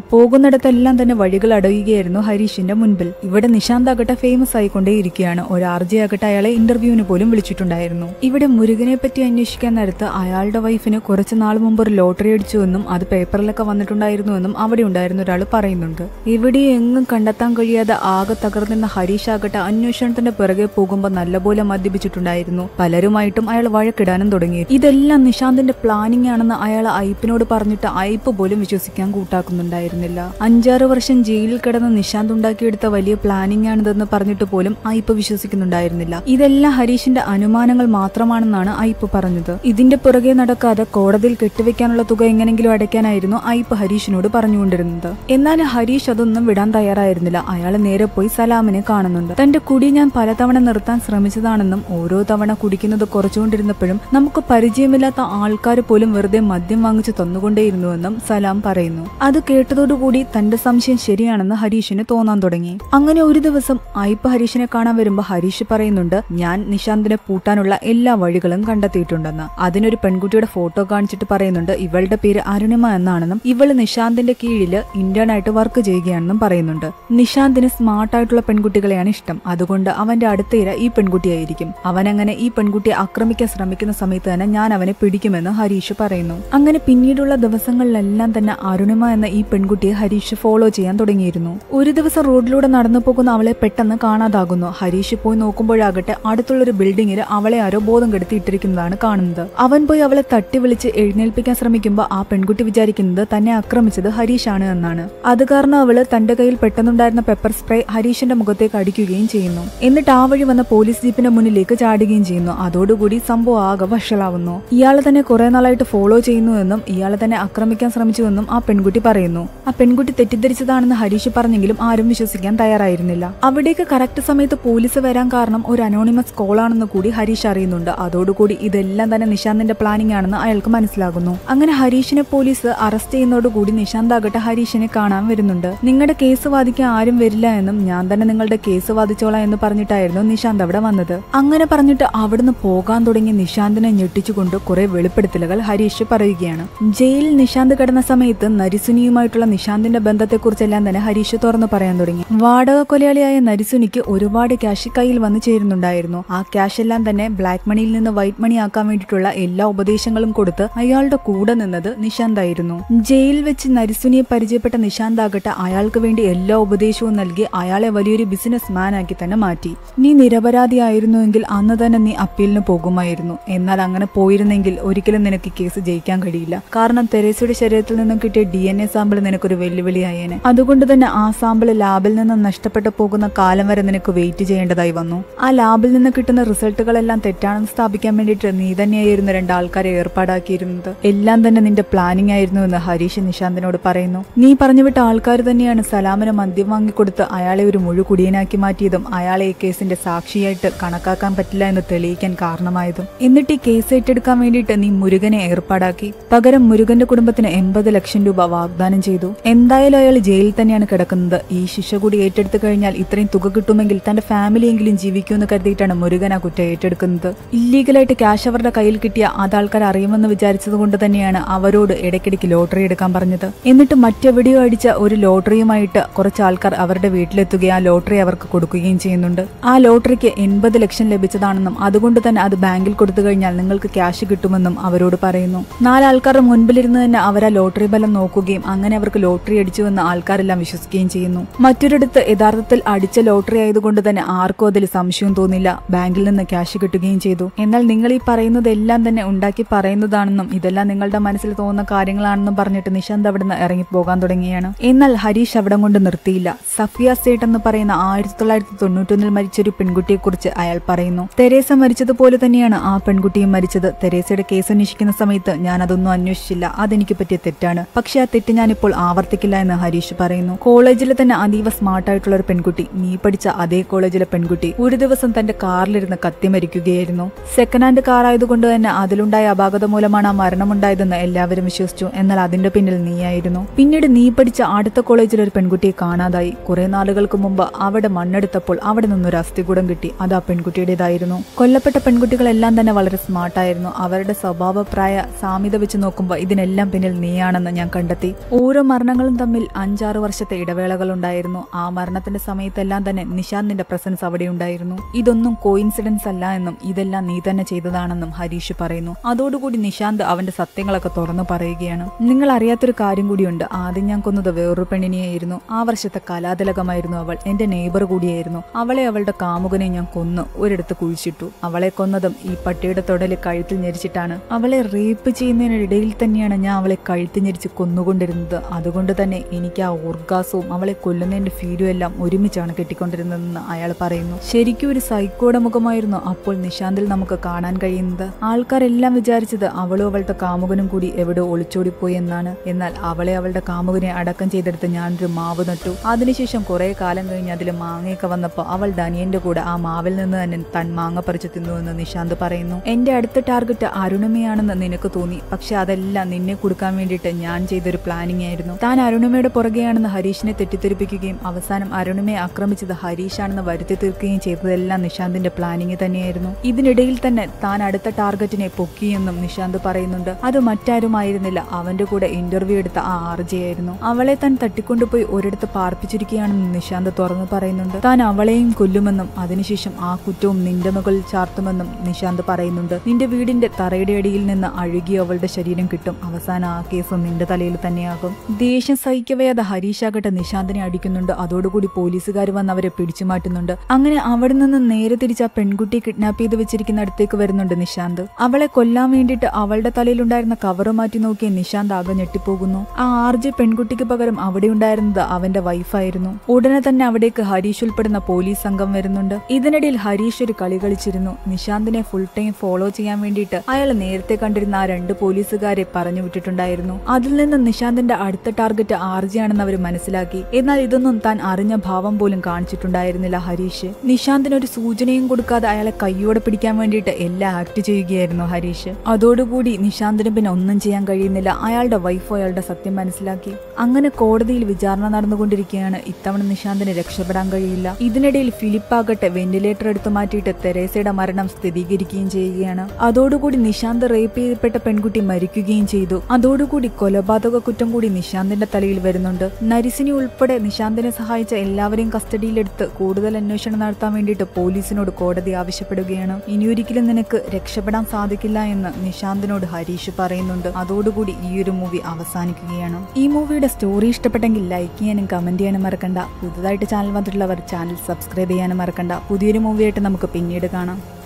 പോകുന്നിടത്തെല്ലാം തന്നെ വഴികൾ അടയുകയായിരുന്നു ഹരീഷിന്റെ മുൻപിൽ ഇവിടെ നിശാന്ത് ആകട്ടെ ഫേമസ് ആയിക്കൊണ്ടേയിരിക്കുകയാണ് ഒരു ആർജി ആകട്ടെ അയാളെ ഇന്റർവ്യൂവിന് പോലും വിളിച്ചിട്ടുണ്ടായിരുന്നു ഇവിടെ മുരുകനെ പറ്റി അന്വേഷിക്കാൻ നേരത്ത് അയാളുടെ വൈഫിന് കുറച്ചു നാൾ മുമ്പ് ഒരു ലോട്ടറി അടിച്ചുവെന്നും അത് പേപ്പറിലൊക്കെ വന്നിട്ടുണ്ടായിരുന്നുവെന്നും അവിടെ ഉണ്ടായിരുന്ന ഒരാൾ പറയുന്നുണ്ട് എവിടെയും എങ്ങും കണ്ടെത്താൻ കഴിയാതെ ആകെ തകർന്നിരുന്ന ഹരീഷ് ആകട്ടെ അന്വേഷണത്തിന്റെ പിറകെ പോകുമ്പോൾ നല്ലപോലെ മദ്യപിച്ചിട്ടുണ്ടായിരുന്നു പലരുമായിട്ടും അയാൾ വഴക്കിടാനും തുടങ്ങി ഇതെല്ലാം നിശാന്തിന്റെ പ്ലാനിംഗ് ആണെന്ന് അയാൾ ഐപ്പിനോട് പറഞ്ഞിട്ട് ഐപ്പ് പോലും വിശ്വസിക്കാൻ കൂട്ടാക്കുന്നുണ്ടായിരുന്നില്ല അഞ്ചാറ് വർഷം ജയിലിൽ കിടന്ന് നിശാന്ത് ഉണ്ടാക്കിയെടുത്ത വലിയ പ്ലാനിംഗ് ആണിതെന്ന് പറഞ്ഞിട്ട് പോലും ഐപ്പ് വിശ്വസിക്കുന്നുണ്ടായിരുന്നില്ല ഇതെല്ലാം ഹരീഷിന്റെ അനുമാനങ്ങൾ മാത്രമാണെന്നാണ് ഐപ്പ് പറഞ്ഞത് ഇതിന്റെ പുറകെ നടക്കാതെ കോടതിയിൽ കെട്ടിവെക്കാനുള്ള തുക എങ്ങനെങ്കിലും അടയ്ക്കാനായിരുന്നു ഐപ്പ് ഹരീഷിനോട് പറഞ്ഞുകൊണ്ടിരുന്നത് എന്നാൽ ഹരീഷ് അതൊന്നും വിടാൻ തയ്യാറായിരുന്നില്ല അയാൾ നേരെ പോയി സലാമിനെ കാണുന്നുണ്ട് തന്റെ കുടി ഞാൻ പലതവണ നിർത്താൻ ശ്രമിച്ചതാണെന്നും ഓരോ തവണ കുടിക്കുന്നത് കുറച്ചുകൊണ്ടിരുന്നപ്പോഴും നമുക്ക് പരിചയമില്ലാത്ത ആൾക്കാർ പോലും വെറുതെ മദ്യം വാങ്ങിച്ചു തന്നുകൊണ്ടേയിരുന്നുവെന്നും സലാം പറയുന്നു അത് കേട്ടതോടുകൂടി തന്റെ സംശയം ശരിയാണെന്ന് ഹരീഷിന് തോന്നാൻ തുടങ്ങി അങ്ങനെ ഒരു ദിവസം ഐപ്പ് ഹരീഷിനെ കാണാൻ വരുമ്പോൾ ഹരീഷ് പറയുന്നുണ്ട് ഞാൻ നിശാന്തിനെ പൂട്ടാനുള്ള എല്ലാ വഴികളും കണ്ടെത്തിയിട്ടുണ്ടെന്ന് അതിനൊരു പെൺകുട്ടിയുടെ ഫോട്ടോ കാണിച്ചിട്ട് പറയുന്നുണ്ട് ഇവളുടെ പേര് അരുണിമ എന്നാണെന്നും ഇവള് നിശാന്തിന്റെ കീഴില് ഇന്റേൺ ആയിട്ട് വർക്ക് ചെയ്യുകയാണെന്നും പറയുന്നുണ്ട് നിശാന്തിന് സ്മാർട്ട് ആയിട്ടുള്ള പെൺകുട്ടികളെയാണ് ഇഷ്ടം അതുകൊണ്ട് അവന്റെ അടുത്ത ഇര ഈ പെൺകുട്ടിയായിരിക്കും അവൻ അങ്ങനെ ഈ പെൺകുട്ടിയെ ആക്രമിക്കാൻ ശ്രമിക്കുന്ന സമയത്ത് തന്നെ ഞാൻ അവനെ പിടിക്കുമെന്ന് ഹരീഷ് പറയുന്നു അങ്ങനെ പിന്നീടുള്ള ദിവസങ്ങളിലെല്ലാം തന്നെ അരുണിമ എന്ന ഈ പെൺകുട്ടിയെ ഹരീഷ് ഫോളോ ചെയ്യാൻ തുടങ്ങിയിരുന്നു ഒരു ദിവസം റോഡിലൂടെ നടന്നു പോകുന്ന അവളെ പെട്ടെന്ന് കാണാതാകുന്നു ഹരീഷ് പോയി നോക്കുമ്പോഴാകട്ടെ അടുത്തുള്ള ഒരു ബിൽഡിങ്ങിൽ അവളെ ആരോ ബോധം കെടുത്തി ഇട്ടിരിക്കുന്നതാണ് കാണുന്നത് അവൻ പോയി അവളെ തട്ടി വിളിച്ച് എഴുന്നേൽപ്പിക്കാൻ ശ്രമിക്കുമ്പോൾ ആ പെൺകുട്ടി വിചാരിക്കുന്നത് തന്നെ ആക്രമിച്ചത് ഹരീഷാണ് എന്നാണ് അത് കാരണം അവള് തന്റെ കയ്യിൽ പെട്ടെന്നുണ്ടായിരുന്ന പെപ്പർ സ്പ്രേ ഹരീഷിന്റെ മുഖത്തേക്ക് അടിക്കുകയും ചെയ്യുന്നു എന്നിട്ട് ആ വഴി വന്ന പോലീസ് ജീപ്പിന്റെ മുന്നിലേക്ക് ചാടുകയും ചെയ്യുന്നു അതോടുകൂടി സംഭവം ആകെ വഷളാവുന്നു ഇയാളെ തന്നെ കുറെ നാളായിട്ട് ഫോളോ ചെയ്യുന്നുവെന്നും ഇയാളെ തന്നെ ആക്രമിക്കാൻ ശ്രമിച്ചുവെന്നും ആ പെൺകുട്ടി പറയുന്നു ആ പെൺകുട്ടി തെറ്റിദ്ധരിച്ചതാണെന്ന് ഹരീഷ് പറഞ്ഞെങ്കിലും ആരും വിശ്വസിക്കാൻ തയ്യാറായിരുന്നില്ല അവിടേക്ക് കറക്റ്റ് സമയത്ത് പോലീസ് വരാൻ കാരണം ഒരു അനോണിമസ് കോൾ ആണെന്ന് കൂടി ഹരീഷ് അറിയുന്നുണ്ട് അതോടുകൂടി ഇതെല്ലാം തന്നെ നിശാന്തിന്റെ പ്ലാനിംഗ് ആണെന്ന് അയാൾക്ക് മനസ്സിലാകുന്നു അങ്ങനെ ഹരീഷിനെ പോലീസ് അറസ്റ്റ് ചെയ്യുന്നതോടുകൂടി നിശാന്ത് ആകട്ടെ ഹരീഷിനെ കാണാൻ വരുന്നുണ്ട് നിങ്ങളുടെ കേസ് വാദിക്കാൻ ആരും വരില്ല എന്നും ഞാൻ തന്നെ നിങ്ങളുടെ കേസ് വാദിച്ചോളാം എന്ന് പറഞ്ഞിട്ടായിരുന്നു നിശാന്ത് അവിടെ വന്നത് അങ്ങനെ പറഞ്ഞിട്ട് അവിടുന്ന് പോകാൻ തുടങ്ങിയ നിശാന്തിനെ ഞെട്ടിച്ചുകൊണ്ട് കുറെ വെളിപ്പെടുത്തലുകൾ ഹരീഷ് പറയുകയാണ് ജയിലിൽ നിശാന്ത് കിടന്ന സമയത്ത് നരിസുനിയുമായിട്ടുള്ള നിശാന്തിന്റെ ബന്ധത്തെക്കുറിച്ചെല്ലാം തന്നെ ഹരീഷ് തുറന്നു പറയാൻ തുടങ്ങി വാടക കൊലയാളിയായ നരിസുനിക്ക് ഒരുപാട് ക്യാഷ് കയ്യിൽ വന്നു ചേരുന്നുണ്ടായിരുന്നു ആ ക്യാഷ് എല്ലാം തന്നെ ബ്ലാക്ക് മണിയിൽ നിന്ന് വൈറ്റ് മണി ആക്കാൻ വേണ്ടിയിട്ടുള്ള എല്ലാ ഉപദേശങ്ങളും കൊടുത്ത് അയാളുടെ കൂടെ നിന്നത് നിശാന്ത് ആയിരുന്നു ജയിലിൽ വെച്ച് നരിസുനിയെ പരിചയപ്പെട്ട നിശാന്ത് ആകട്ടെ അയാൾക്ക് വേണ്ടി എല്ലാ ഉപദേശവും നൽകി അയാളെ വലിയൊരു ബിസിനസ് മാൻ ആക്കി തന്നെ മാറ്റി നീ നിരപരാധിയായിരുന്നുവെങ്കിൽ അന്ന് തന്നെ നീ അപ്പീലിന് പോകുമായിരുന്നു എന്നാൽ അങ്ങനെ പോയിരുന്നെങ്കിൽ ഒരിക്കലും നിനക്ക് ഈ കേസ് ജയിക്കാൻ കഴിയില്ല കാരണം തെരേസയുടെ ശരീരത്തിൽ നിന്നും കിട്ടിയ ഡി എൻ എ സാമ്പിൾ നിനക്കൊരു വെല്ലുവിളിയായേനെ അതുകൊണ്ട് തന്നെ ആ സാമ്പിൾ ലാബിൽ നിന്ന് നഷ്ടപ്പെട്ടു പോകുന്ന കാലം വരെ നിനക്ക് വെയിറ്റ് ചെയ്യേണ്ടതായി വന്നു ആ ലാബിൽ നിന്ന് കിട്ടുന്ന റിസൾട്ടുകളെല്ലാം തെറ്റാണെന്ന് സ്ഥാപിക്കാൻ വേണ്ടിയിട്ട് നീ തന്നെയായിരുന്നു രണ്ട് ആൾക്കാരെ ഏർപ്പാടാക്കിയിരുന്നത് എല്ലാം തന്നെ നിന്റെ പ്ലാനിംഗ് ആയിരുന്നു എന്ന് ഹരീഷ് നിശാന്തിനോട് പറയുന്നു നീ പറഞ്ഞുവിട്ട ആൾക്കാർ തന്നെയാണ് സലാമിന് മദ്യം വാങ്ങിക്കൊടുത്ത് അയാളെ ഒരു മുഴു കുടിയനാക്കി മാറ്റിയതും അയാളെ ഈ കേസിന്റെ സാക്ഷിയായിട്ട് കണക്കാക്കാൻ പറ്റില്ല എന്ന് തെളിയിക്കാൻ കാരണമായതും എന്നിട്ട് ഈ കേസ് ഏറ്റെടുക്കാൻ വേണ്ടിയിട്ട് നീ മുരുകനെ ഏർപ്പാടാക്കി പകരം മുരുകന്റെ കുടുംബത്തിന് എൺപത് ലക്ഷം രൂപ വാഗ്ദാനം ചെയ്തു എന്തായാലും അയാൾ ജയിലിൽ തന്നെയാണ് കിടക്കുന്നത് ഈ ശിക്ഷ കൂടി ഏറ്റെടുത്തു കഴിഞ്ഞാൽ ഇത്രയും തുക കിട്ടുമെങ്കിൽ തന്റെ ഫാമിലിയെങ്കിലും ജീവിക്കുമെന്ന് കരുതിയിട്ടാണ് മുരുകൻ ആ കുറ്റം ഏറ്റെടുക്കുന്നത് ഇല്ലീഗലായിട്ട് ക്യാഷ് അവരുടെ കയ്യിൽ കിട്ടിയ അത് ആൾക്കാർ അറിയുമെന്ന് വിചാരിച്ചത് കൊണ്ട് തന്നെയാണ് അവരോട് ഇടയ്ക്കിടയ്ക്ക് ലോട്ടറി എടുക്കാൻ പറഞ്ഞത് എന്നിട്ട് മറ്റെവിടെയോ അടിച്ച ഒരു ലോട്ടറിയുമായിട്ട് കുറച്ച് ആൾക്കാർ അവരുടെ വീട്ടിലെത്തുകയും ആ ലോട്ടറി അവർക്ക് കൊടുക്കുകയും ചെയ്യുന്നുണ്ട് ആ ലോട്ടറിക്ക് എൺപത് ലക്ഷം ലഭിച്ചതാണെന്നും അതുകൊണ്ട് തന്നെ അത് ബാങ്കിൽ കൊടുത്തു കഴിഞ്ഞാൽ നിങ്ങൾക്ക് ക്യാഷ് കിട്ടുമെന്നും അവരോട് പറയുന്നു നാലാൾക്കാരുടെ മുൻപിലിരുന്ന് തന്നെ അവർ ആ ലോട്ടറി ബലം നോക്കുകയും അങ്ങനെ അവർക്ക് ലോട്ടറി അടിച്ചുവെന്ന് ആൾക്കാരെല്ലാം വിശ്വസിക്കുകയും ചെയ്യുന്നു മറ്റൊരിടത്ത് യഥാർത്ഥത്തിൽ അടിച്ച ലോട്ടറി ആയതുകൊണ്ട് തന്നെ ആർക്കും അതിൽ സംശയവും തോന്നില്ല ബാങ്കിൽ നിന്ന് ക്യാഷ് കിട്ടുകയും ചെയ്തു എന്നാൽ നിങ്ങൾ ഈ പറയുന്നതെല്ലാം തന്നെ ഉണ്ടാക്കി പറയുന്നതാണെന്നും ഇതെല്ലാം നിങ്ങളുടെ മനസ്സിൽ തോന്നുന്ന കാര്യങ്ങളാണെന്നും പറഞ്ഞിട്ട് നിശാന്ത് അവിടുന്ന് ഇറങ്ങി പോകാൻ തുടങ്ങിയാണ് എന്നാൽ ഹരീഷ് അവിടെ കൊണ്ട് നിർത്തിയില്ല സഫിയ സേട്ട് എന്ന് പറയുന്ന ആയിരത്തി തൊള്ളായിരത്തി തൊണ്ണൂറ്റൊന്നിൽ മരിച്ചൊരു പെൺകുട്ടിയെക്കുറിച്ച് അയാൾ പറയുന്നു തെരേസ മരിച്ചതുപോലെ തന്നെയാണ് ആ പെൺകുട്ടിയും മരിച്ചത് തെരേസയുടെ കേസ് അന്വേഷിക്കുന്ന സമയത്ത് ഞാൻ അതൊന്നും അന്വേഷിച്ചില്ല അതെനിക്ക് പറ്റിയ തെറ്റാണ് പക്ഷെ ആ തെറ്റ് ഞാനിപ്പോൾ ആവർത്തിക്കില്ല എന്ന് ഹരീഷ് പറയുന്നു കോളേജിൽ തന്നെ അതീവ സ്മാർട്ട് ആയിട്ടുള്ള ഒരു പെൺകുട്ടി നീ പഠിച്ച അതേ കോളേജിലെ പെൺകുട്ടി ഒരു ദിവസം തന്റെ കാറിലിരുന്ന് കത്തി മരിക്കുകയായിരുന്നു സെക്കൻഡ് ഹാൻഡ് കാർ ആയതുകൊണ്ട് തന്നെ അതിലുണ്ടായ അപാകത മൂലമാണ് ആ മരണമുണ്ടായതെന്ന് എല്ലാവരും വിശ്വസിച്ചു എന്നാൽ അതിന്റെ പിന്നിൽ നീയായിരുന്നു പിന്നീട് നീ പഠിച്ച അടുത്ത കോളേജിൽ ഒരു പെൺകുട്ടിയെ കാണാതായി കുറെ നാളുകൾക്ക് മുമ്പ് അവിടെ മണ്ണെടുത്തപ്പോൾ അവിടെ നിന്നൊരു അസ്ഥികൂടം കിട്ടി അത് ആ പെൺകുട്ടിയുടേതായിരുന്നു കൊല്ലപ്പെട്ട പെൺകുട്ടികളെല്ലാം തന്നെ വളരെ സ്മാർട്ടായിരുന്നു അവരുടെ സ്വഭാവപ്രായ സാമ്യത വെച്ച് നോക്കുമ്പോൾ ഇതിനെല്ലാം പിന്നിൽ നീയാണെന്ന് ഞാൻ കണ്ടെത്തി ഓരോ മരണങ്ങൾ ഞങ്ങളും തമ്മിൽ അഞ്ചാറ് വർഷത്തെ ഇടവേളകൾ ഉണ്ടായിരുന്നു ആ മരണത്തിന്റെ സമയത്തെല്ലാം തന്നെ നിശാന്തിന്റെ പ്രസൻസ് അവിടെ ഉണ്ടായിരുന്നു ഇതൊന്നും കോയിൻസിഡൻസ് അല്ല എന്നും ഇതെല്ലാം നീ തന്നെ ചെയ്തതാണെന്നും ഹരീഷ് പറയുന്നു അതോടുകൂടി നിശാന്ത് അവന്റെ സത്യങ്ങളൊക്കെ തുറന്നു പറയുകയാണ് നിങ്ങൾ അറിയാത്തൊരു കാര്യം കൂടിയുണ്ട് ആദ്യം ഞാൻ കൊന്നത് വേറൊരു പെണ്ണിനെയായിരുന്നു ആ വർഷത്തെ കലാതിലകമായിരുന്നു അവൾ എന്റെ നെയ്ബർ കൂടിയായിരുന്നു അവളെ അവളുടെ കാമുകനെ ഞാൻ കൊന്ന് ഒരിടത്ത് കുഴിച്ചിട്ടു അവളെ കൊന്നതും ഈ പട്ടിയുടെ തൊടല് കഴുത്തിൽ ഞെരിച്ചിട്ടാണ് അവളെ റേപ്പ് ചെയ്യുന്നതിനിടയിൽ തന്നെയാണ് ഞാൻ അവളെ കഴുത്ത് ഞെരിച്ച് കൊന്നുകൊണ്ടിരുന്നത് അതുകൊണ്ട് തന്നെ എനിക്ക് ആ ഓർഗാസവും അവളെ കൊല്ലുന്നതിന്റെ ഫീലും എല്ലാം ഒരുമിച്ചാണ് കെട്ടിക്കൊണ്ടിരുന്നതെന്ന് അയാൾ പറയുന്നു ശരിക്കും ഒരു സൈക്കോയുടെ മുഖമായിരുന്നു അപ്പോൾ നിശാന്തിൽ നമുക്ക് കാണാൻ കഴിയുന്നത് ആൾക്കാരെല്ലാം വിചാരിച്ചത് അവളും അവളുടെ കാമുകനും കൂടി എവിടെ ഒളിച്ചോടിപ്പോയി എന്നാണ് എന്നാൽ അവളെ അവളുടെ കാമുകനെ അടക്കം ചെയ്തെടുത്ത് ഞാനൊരു മാവ് നട്ടു അതിനുശേഷം കുറെ കാലം കഴിഞ്ഞ് അതിൽ മാങ്ങയൊക്കെ വന്നപ്പോൾ അവൾ ഡനിയന്റെ കൂടെ ആ മാവിൽ നിന്ന് തന്നെ തൻ മാങ്ങ പറിച്ചു തിന്നുവെന്ന് നിശാന്ത് പറയുന്നു എന്റെ അടുത്ത ടാർഗറ്റ് അരുണിമയാണെന്ന് നിനക്ക് തോന്നി പക്ഷെ അതെല്ലാം നിന്നെ കൊടുക്കാൻ വേണ്ടിയിട്ട് ഞാൻ ചെയ്തൊരു പ്ലാനിംഗ് ആയിരുന്നു താൻ അരുണിമയുടെ പുറകെയാണെന്ന് ഹരീഷിനെ തെറ്റിദ്ധരിപ്പിക്കുകയും അവസാനം അരുണിമയെ ആക്രമിച്ചത് ഹരീഷാണെന്ന് വരുത്തി തീർക്കുകയും ചെയ്തതെല്ലാം നിശാന്തിന്റെ പ്ലാനിങ് തന്നെയായിരുന്നു ഇതിനിടയിൽ തന്നെ താൻ അടുത്ത ടാർഗറ്റിനെ പൊക്കിയെന്നും നിശാന്ത് പറയുന്നുണ്ട് അത് മറ്റാരുമായിരുന്നില്ല അവന്റെ കൂടെ ഇന്റർവ്യൂ എടുത്ത ആ ആർജയായിരുന്നു അവളെ താൻ തട്ടിക്കൊണ്ടുപോയി ഒരിടത്ത് പാർപ്പിച്ചിരിക്കുകയാണെന്ന് നിശാന്ത് തുറന്നു പറയുന്നുണ്ട് താൻ അവളെയും കൊല്ലുമെന്നും അതിനുശേഷം ആ കുറ്റവും നിന്റെ മുകളിൽ ചാർത്തുമെന്നും നിശാന്ത് പറയുന്നുണ്ട് നിന്റെ വീടിന്റെ തറയുടെ അടിയിൽ നിന്ന് അഴുകി അവളുടെ ശരീരം കിട്ടും അവസാനം ആ കേസ് നിന്റെ തലയിൽ തന്നെയാകും ദേഷ്യം സഹിക്കവയാതെ ഹരീഷാകട്ടെ നിശാന്തിനെ അടിക്കുന്നുണ്ട് അതോടുകൂടി പോലീസുകാർ വന്ന് അവരെ പിടിച്ചു മാറ്റുന്നുണ്ട് അങ്ങനെ അവിടെ നിന്ന് നേരെ തിരിച്ച് ആ പെൺകുട്ടിയെ കിഡ്നാപ്പ് ചെയ്ത് വെച്ചിരിക്കുന്ന അടുത്തേക്ക് വരുന്നുണ്ട് നിശാന്ത് അവളെ കൊല്ലാൻ വേണ്ടിയിട്ട് അവളുടെ തലയിലുണ്ടായിരുന്ന കവറ് മാറ്റി നോക്കിയ നിശാന്ത് ആകെ ഞെട്ടിപ്പോകുന്നു ആ ആർജെ പെൺകുട്ടിക്ക് പകരം അവിടെ ഉണ്ടായിരുന്നത് അവന്റെ വൈഫായിരുന്നു ഉടനെ തന്നെ അവിടേക്ക് ഹരീഷ് ഉൾപ്പെടുന്ന പോലീസ് സംഘം വരുന്നുണ്ട് ഇതിനിടയിൽ ഹരീഷ് ഒരു കളി കളിച്ചിരുന്നു നിശാന്തിനെ ഫുൾ ടൈം ഫോളോ ചെയ്യാൻ വേണ്ടിയിട്ട് അയാൾ നേരത്തെ കണ്ടിരുന്ന ആ രണ്ട് പോലീസുകാരെ പറഞ്ഞു വിട്ടിട്ടുണ്ടായിരുന്നു അതിൽ നിന്ന് നിശാന്തിന്റെ അടുത്ത ടാർഗറ്റ് ആർജിയാണെന്ന് അവർ മനസ്സിലാക്കി എന്നാൽ ഇതൊന്നും താൻ അറിഞ്ഞ ഭാവം പോലും കാണിച്ചിട്ടുണ്ടായിരുന്നില്ല ഹരീഷ് നിശാന്തിന് ഒരു സൂചനയും കൊടുക്കാതെ അയാളെ കൈയോടെ പിടിക്കാൻ വേണ്ടിയിട്ട് എല്ലാം ആക്ട് ചെയ്യുകയായിരുന്നു ഹരീഷ് അതോടുകൂടി നിശാന്തിന് പിന്നെ ഒന്നും ചെയ്യാൻ കഴിയുന്നില്ല അയാളുടെ വൈഫോ അയാളുടെ സത്യം മനസ്സിലാക്കി അങ്ങനെ കോടതിയിൽ വിചാരണ നടന്നുകൊണ്ടിരിക്കുകയാണ് ഇത്തവണ നിശാന്തിന് രക്ഷപ്പെടാൻ കഴിയില്ല ഇതിനിടയിൽ ഫിലിപ്പാകട്ടെ വെന്റിലേറ്റർ എടുത്തു മാറ്റിയിട്ട് തെരേസയുടെ മരണം സ്ഥിരീകരിക്കുകയും ചെയ്യുകയാണ് അതോടുകൂടി നിശാന്ത് റേപ്പ് ചെയ്യപ്പെട്ട പെൺകുട്ടി മരിക്കുകയും ചെയ്തു അതോടുകൂടി കൊലപാതക കുറ്റം കൂടി നിശാന്തിന്റെ തലയിൽ വരുന്നുണ്ട് നരിസിനി ഉൾപ്പെടെ നിശാന്തിനെ സഹായിച്ച എല്ലാവരെയും കസ്റ്റഡിയിലെടുത്ത് കൂടുതൽ അന്വേഷണം നടത്താൻ വേണ്ടിയിട്ട് പോലീസിനോട് കോടതി ആവശ്യപ്പെടുകയാണ് ഇനിയൊരിക്കലും നിനക്ക് രക്ഷപ്പെടാൻ സാധിക്കില്ല എന്ന് നിശാന്തിനോട് ഹരീഷ് പറയുന്നുണ്ട് അതോടുകൂടി ഈ ഒരു മൂവി അവസാനിക്കുകയാണ് ഈ മൂവിയുടെ സ്റ്റോറി ഇഷ്ടപ്പെട്ടെങ്കിൽ ലൈക്ക് ചെയ്യാനും കമന്റ് ചെയ്യാനും മറക്കണ്ട പുതുതായിട്ട് ചാനൽ വന്നിട്ടുള്ളവർ ചാനൽ സബ്സ്ക്രൈബ് ചെയ്യാനും മറക്കണ്ട പുതിയൊരു മൂവിയായിട്ട് നമുക്ക് പിന്നീട് കാണാം